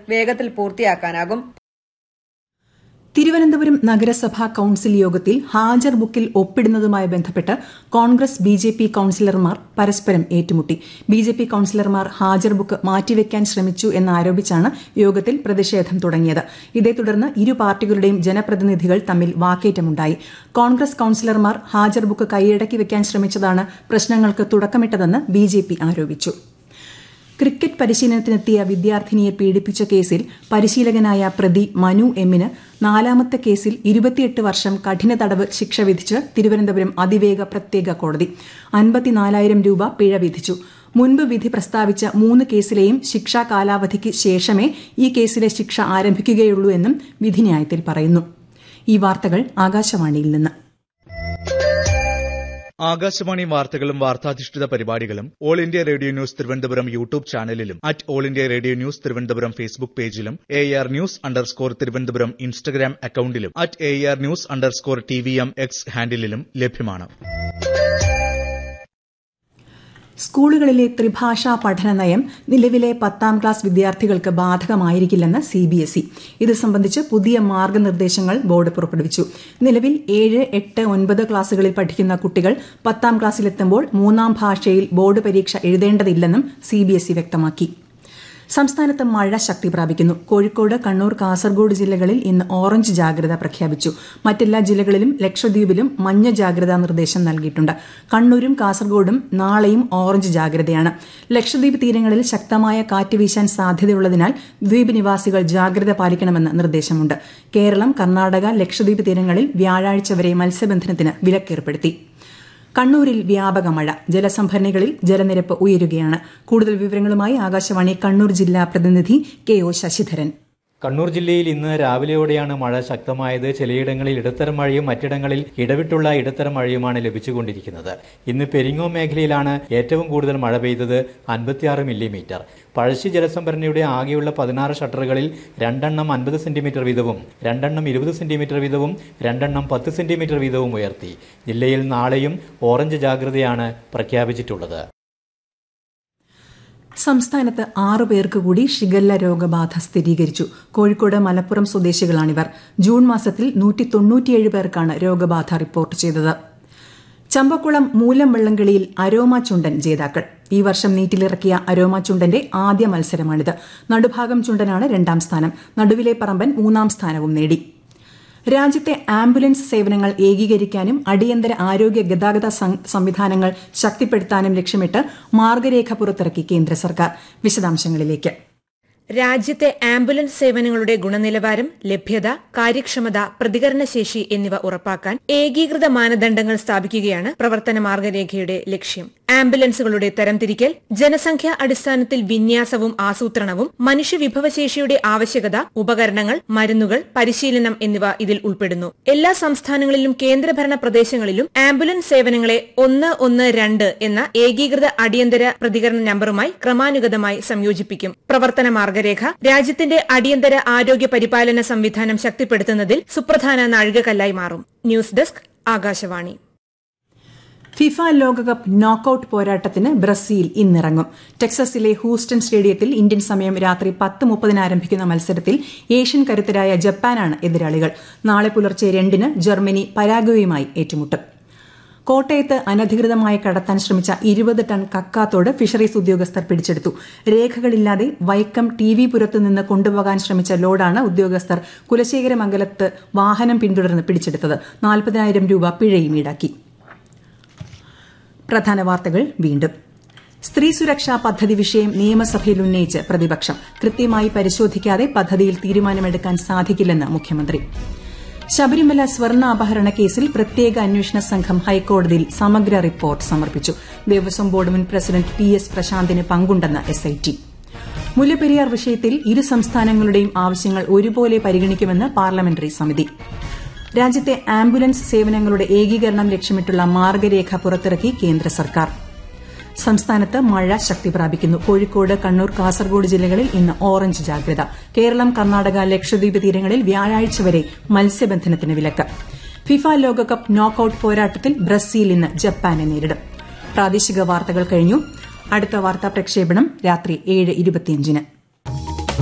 വേഗത്തിൽ പൂർത്തിയാക്കാനാകും തിരുവനന്തപുരം നഗരസഭാ കൌൺസിൽ യോഗത്തിൽ ഹാജർ ബുക്കിൽ ഒപ്പിടുന്നതുമായി ബന്ധപ്പെട്ട് കോൺഗ്രസ് ബി ജെ പി കൌൺസിലർമാർ പരസ്പരം ഏറ്റുമുട്ടി ബി ജെ പി കൌൺസിലർമാർ ഹാജർ ബുക്ക് മാറ്റിവെക്കാൻ ശ്രമിച്ചു എന്നാരോപിച്ചാണ് യോഗത്തിൽ പ്രതിഷേധം തുടങ്ങിയത് ഇതേ തുടർന്ന് ഇരു പാർട്ടികളുടെയും ജനപ്രതിനിധികൾ തമ്മിൽ വാക്കേറ്റമുണ്ടായി കോൺഗ്രസ് കൌൺസിലർമാർ ഹാജർ ബുക്ക് കൈയടക്കി വെക്കാൻ ശ്രമിച്ചതാണ് പ്രശ്നങ്ങൾക്ക് തുടക്കമിട്ടതെന്ന് ബി ജെ പി ആരോപിച്ചു ക്രിക്കറ്റ് പരിശീലനത്തിനെത്തിയ വിദ്യാർത്ഥിനിയെ പീഡിപ്പിച്ച കേസിൽ പരിശീലകനായ പ്രതി മനു എമ്മിന് നാലാമത്തെ കേസിൽ ഇരുപത്തിയെട്ട് വർഷം കഠിന തടവ് ശിക്ഷ വിധിച്ച് തിരുവനന്തപുരം അതിവേഗ പ്രത്യേക കോടതി അൻപത്തിനാലായിരം രൂപ പിഴ വിധിച്ചു മുൻപ് വിധി പ്രസ്താവിച്ച മൂന്ന് കേസിലെയും ശിക്ഷാ കാലാവധിക്ക് ശേഷമേ ഈ കേസിലെ ശിക്ഷ ആരംഭിക്കുകയുള്ളൂ എന്നും വിധിന്യായത്തിൽ പറയുന്നു ഈ വാർത്തകൾ ആകാശവാണിയിൽ നിന്ന് ആകാശവാണി വാർത്തകളും വാർത്താധിഷ്ഠിത പരിപാടികളും all India radio news Thiruvananthapuram YouTube ചാനലിലും at all India radio news Thiruvananthapuram Facebook പേജിലും A R news underscore Thiruvananthapuram Instagram അക്കൌണ്ടിലും at A R news underscore T V M X ഹാൻഡിലും ലഭ്യമാണ് സ്കൂളുകളിലെ ത്രിഭാഷാ പഠന നയം നിലവിലെ പത്താം ക്ലാസ് വിദ്യാർത്ഥികൾക്ക് ബാധകമായിരിക്കില്ലെന്ന് സി ബി എസ് ഇ ഇത് സംബന്ധിച്ച് പുതിയ മാർഗനിർദ്ദേശങ്ങൾ ബോർഡ് പുറപ്പെടുവിച്ചു നിലവിൽ ഏഴ് എട്ട് ഒൻപത് ക്ലാസുകളിൽ പഠിക്കുന്ന കുട്ടികൾ പത്താം ക്ലാസ്സിലെത്തുമ്പോൾ മൂന്നാം ഭാഷയിൽ ബോർഡ് പരീക്ഷ എഴുതേണ്ടതില്ലെന്നും സി ബി എസ് ഇ വ്യക്തമാക്കി സംസ്ഥാനത്ത് മഴ ശക്തി പ്രാപിക്കുന്നു കോഴിക്കോട് കണ്ണൂർ കാസർഗോഡ് ജില്ലകളിൽ ഇന്ന് ഓറഞ്ച് ജാഗ്രത പ്രഖ്യാപിച്ചു മറ്റെല്ലാ ജില്ലകളിലും ലക്ഷദ്വീപിലും മഞ്ഞ ജാഗ്രതാ നിർദ്ദേശം നൽകിയിട്ടുണ്ട് കണ്ണൂരും കാസർഗോഡും നാളെയും ഓറഞ്ച് ജാഗ്രതയാണ് ലക്ഷദ്വീപ് തീരങ്ങളിൽ ശക്തമായ കാറ്റ് വീശാൻ സാധ്യതയുള്ളതിനാൽ ദ്വീപ് നിവാസികൾ ജാഗ്രത പാലിക്കണമെന്ന് നിർദ്ദേശമുണ്ട് കേരളം കർണാടക ലക്ഷദ്വീപ് തീരങ്ങളിൽ വ്യാഴാഴ്ച വരെ മത്സ്യബന്ധനത്തിന് വിലക്കേർപ്പെടുത്തി കണ്ണൂരിൽ വ്യാപക മഴ ജലസംഭരണികളിൽ ജലനിരപ്പ് ഉയരുകയാണ് കൂടുതൽ വിവരങ്ങളുമായി ആകാശവാണി കണ്ണൂർ ജില്ലാ പ്രതിനിധി കെ ഒ ശശിധരൻ കണ്ണൂർ ജില്ലയിൽ ഇന്ന് രാവിലെയോടെയാണ് മഴ ശക്തമായത് ചിലയിടങ്ങളിൽ ഇടത്തരം മഴയും മറ്റിടങ്ങളിൽ ഇടവിട്ടുള്ള ഇടത്തരം മഴയുമാണ് ലഭിച്ചുകൊണ്ടിരിക്കുന്നത് ഇന്ന് പെരിങ്ങോ മേഖലയിലാണ് ഏറ്റവും കൂടുതൽ മഴ പെയ്തത് അൻപത്തിയാറ് മില്ലിമീറ്റർ പഴശ്ശി ജലസംഭരണിയുടെ ആകെയുള്ള പതിനാറ് ഷട്ടറുകളിൽ രണ്ടെണ്ണം അൻപത് സെന്റിമീറ്റർ വീതവും രണ്ടെണ്ണം ഇരുപത് സെന്റിമീറ്റർ വീതവും രണ്ടെണ്ണം പത്ത് സെന്റിമീറ്റർ വീതവും ഉയർത്തി ജില്ലയിൽ നാളെയും ഓറഞ്ച് ജാഗ്രതയാണ് പ്രഖ്യാപിച്ചിട്ടുള്ളത് സംസ്ഥാനത്ത് ആറു പേർക്ക് കൂടി ഷിഗല്ല രോഗബാധ സ്ഥിരീകരിച്ചു കോഴിക്കോട് മലപ്പുറം സ്വദേശികളാണിവർ ജൂൺ മാസത്തിൽ നൂറ്റി തൊണ്ണൂറ്റിയേഴ് പേർക്കാണ് രോഗബാധ റിപ്പോർട്ട് ചെയ്തത് ചമ്പക്കുളം മൂലം വെള്ളംകളിയിൽ അരോമ ചുണ്ടൻ ജേതാക്കൾ ഈ വർഷം നീറ്റിലിറക്കിയ അരോമ ചുണ്ടന്റെ ആദ്യ മത്സരമാണിത് നടുഭാഗം ചുണ്ടനാണ് രണ്ടാം സ്ഥാനം നടുവിലെ പറമ്പൻ മൂന്നാം സ്ഥാനവും നേടി രാജ്യത്തെ ആംബുലൻസ് സേവനങ്ങൾ ഏകീകരിക്കാനും അടിയന്തര ആരോഗ്യ ഗതാഗത സംവിധാനങ്ങൾ ശക്തിപ്പെടുത്താനും ലക്ഷ്യമിട്ട് മാർഗരേഖ പുറത്തിറക്കി കേന്ദ്ര സർക്കാർ വിശദാംശങ്ങളിലേക്ക് രാജ്യത്തെ ആംബുലൻസ് സേവനങ്ങളുടെ ഗുണനിലവാരം ലഭ്യത കാര്യക്ഷമത പ്രതികരണശേഷി എന്നിവ ഉറപ്പാക്കാൻ ഏകീകൃത മാനദണ്ഡങ്ങൾ സ്ഥാപിക്കുകയാണ് പ്രവർത്തന മാർഗരേഖയുടെ ലക്ഷ്യം ആംബുലൻസുകളുടെ തരംതിരിക്കൽ ജനസംഖ്യാ അടിസ്ഥാനത്തിൽ വിന്യാസവും ആസൂത്രണവും മനുഷ്യവിഭവശേഷിയുടെ ആവശ്യകത ഉപകരണങ്ങൾ മരുന്നുകൾ പരിശീലനം എന്നിവ ഇതിൽ ഉൾപ്പെടുന്നു എല്ലാ സംസ്ഥാനങ്ങളിലും കേന്ദ്രഭരണ പ്രദേശങ്ങളിലും ആംബുലൻസ് സേവനങ്ങളെ ഒന്ന് ഒന്ന് രണ്ട് എന്ന ഏകീകൃത അടിയന്തര പ്രതികരണ നമ്പറുമായി ക്രമാനുഗതമായി സംയോജിപ്പിക്കും പ്രവർത്തന മാർഗരേഖ രാജ്യത്തിന്റെ അടിയന്തര ആരോഗ്യ പരിപാലന സംവിധാനം ശക്തിപ്പെടുത്തുന്നതിൽ സുപ്രധാന നാഴികക്കല്ലായി മാറും ന്യൂസ് ഡെസ്ക് ആകാശവാണി ഫിഫ ലോകകപ്പ് നോക്കൌട്ട് പോരാട്ടത്തിന് ബ്രസീൽ ഇന്നിറങ്ങും ടെക്സസിലെ ഹൂസ്റ്റൺ സ്റ്റേഡിയത്തിൽ ഇന്ത്യൻ സമയം രാത്രി പത്ത് മുപ്പതിന് ആരംഭിക്കുന്ന മത്സരത്തിൽ ഏഷ്യൻ കരുത്തരായ ജപ്പാനാണ് എതിരാളികൾ നാളെ പുലർച്ചെ രണ്ടിന് ജർമ്മനി പരാഗ്വയുമായി ഏറ്റുമുട്ടും കോട്ടയത്ത് അനധികൃതമായി കടത്താൻ ശ്രമിച്ച ഇരുപത് ടൺ കക്കാത്തോട് ഫിഷറീസ് ഉദ്യോഗസ്ഥർ പിടിച്ചെടുത്തു രേഖകളില്ലാതെ വൈക്കം ടി വി പുരത്തു നിന്ന് കൊണ്ടുപോകാൻ ശ്രമിച്ച ലോഡാണ് ഉദ്യോഗസ്ഥർ കുലശേഖരമംഗലത്ത് വാഹനം പിന്തുടർന്ന് പിടിച്ചെടുത്തത് നാൽപ്പതിനായിരം രൂപ പിഴയും ഈടാക്കി പ്രധാന വാർത്തകൾ വീണ്ടും സ്ത്രീ സുരക്ഷാ പദ്ധതി വിഷയം നിയമസഭയിൽ ഉന്നയിച്ച് പ്രതിപക്ഷം കൃത്യമായി പരിശോധിക്കാതെ പദ്ധതിയിൽ തീരുമാനമെടുക്കാൻ സാധിക്കില്ലെന്ന് മുഖ്യമന്ത്രി ശബരിമല സ്വർണ്ണ അപഹരണ കേസിൽ പ്രത്യേക അന്വേഷണ സംഘം ഹൈക്കോടതിയിൽ സമഗ്ര റിപ്പോർട്ട് സമർപ്പിച്ചു ദേവസ്വം ബോർഡ് മുൻ പ്രസിഡന്റ് പി എസ് പ്രശാന്തിന് പങ്കുണ്ടെന്ന് എസ്ഐടി മുല്ലപ്പെരിയാർ വിഷയത്തിൽ ഇരു സംസ്ഥാനങ്ങളുടെയും ആവശ്യങ്ങൾ ഒരുപോലെ പരിഗണിക്കുമെന്ന് പാർലമെന്ററി സമിതി രാജ്യത്തെ ആംബുലൻസ് സേവനങ്ങളുടെ ഏകീകരണം ലക്ഷ്യമിട്ടുള്ള മാർഗരേഖ പുറത്തിറക്കി കേന്ദ്ര സർക്കാർ സംസ്ഥാനത്ത് മഴ ശക്തി പ്രാപിക്കുന്നു കോഴിക്കോട് കണ്ണൂർ കാസർഗോഡ് ജില്ലകളിൽ ഇന്ന് ഓറഞ്ച് ജാഗ്രത കേരളം കർണാടക ലക്ഷദ്വീപ് തീരങ്ങളിൽ വ്യാഴാഴ്ച വരെ മത്സ്യബന്ധനത്തിന് വിലക്ക് ഫിഫ ലോകകപ്പ് നോക്കൌട്ട് പോരാട്ടത്തിൽ ബ്രസീൽ ഇന്ന് ജപ്പാനെ നേരിടും പ്രാദേശിക വാർത്തകൾ കഴിഞ്ഞു അടുത്ത വാർത്താ പ്രക്ഷേപണം രാത്രി ഏഴ് ഇരുപത്തിയഞ്ചിന്